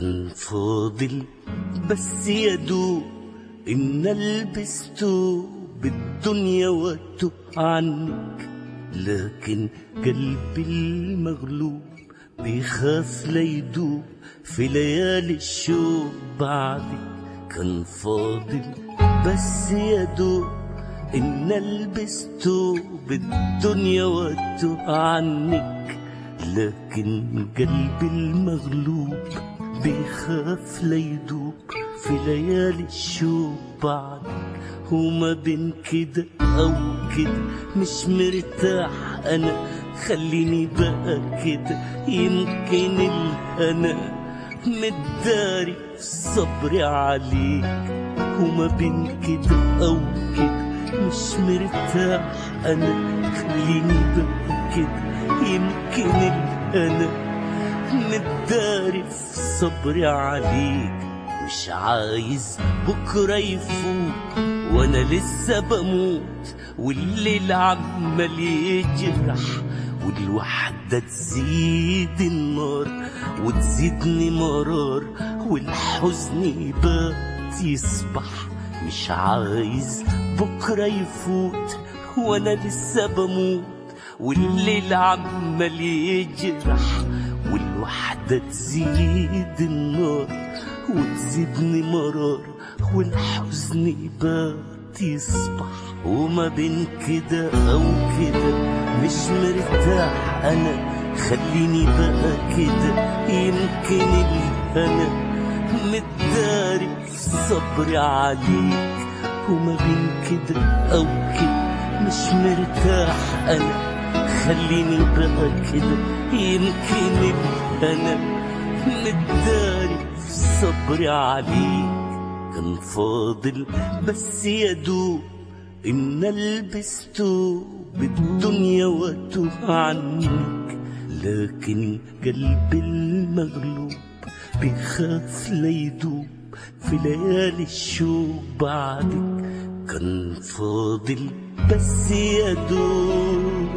كان فاضل بس يدوب إن لبسته بالدنيا واتوب عنك لكن قلبي المغلوب بيخاف ليدوب في ليالي الشوق بعدك كان فاضل بس يدوب إن لبسته بالدنيا واتوب عنك لكن قلبي المغلوب بيخاف ليدوب في ليالي الشوق بعدك وما بين كده أو كده مش مرتاح أنا خليني بقى كده يمكن الهنا مداري في صبري عليك وما بين كده أو كده مش مرتاح أنا خليني بقى كده يمكن الهنا مداري في صبري عليك مش عايز بكرة يفوت وانا لسه بموت والليل عمال يجرح والوحدة تزيد النار وتزيدني مرار والحزن يبات يصبح مش عايز بكرة يفوت وانا لسه بموت والليل عمال يجرح والوحدة تزيد النار وتزيدني مرار والحزن يبات يصبح وما بين كده أو كده مش مرتاح أنا خليني بقى كده يمكن الهنا متداري في صبري عليك وما بين كده أو كده مش مرتاح أنا خليني بقى كده يمكن الهنا متداري في صبري عليك كان فاضل بس يدوب إن لبسته بالدنيا واتوه عنك لكن قلبي المغلوب بيخاف ليدوب في ليالي الشوق بعدك كان فاضل بس يدوب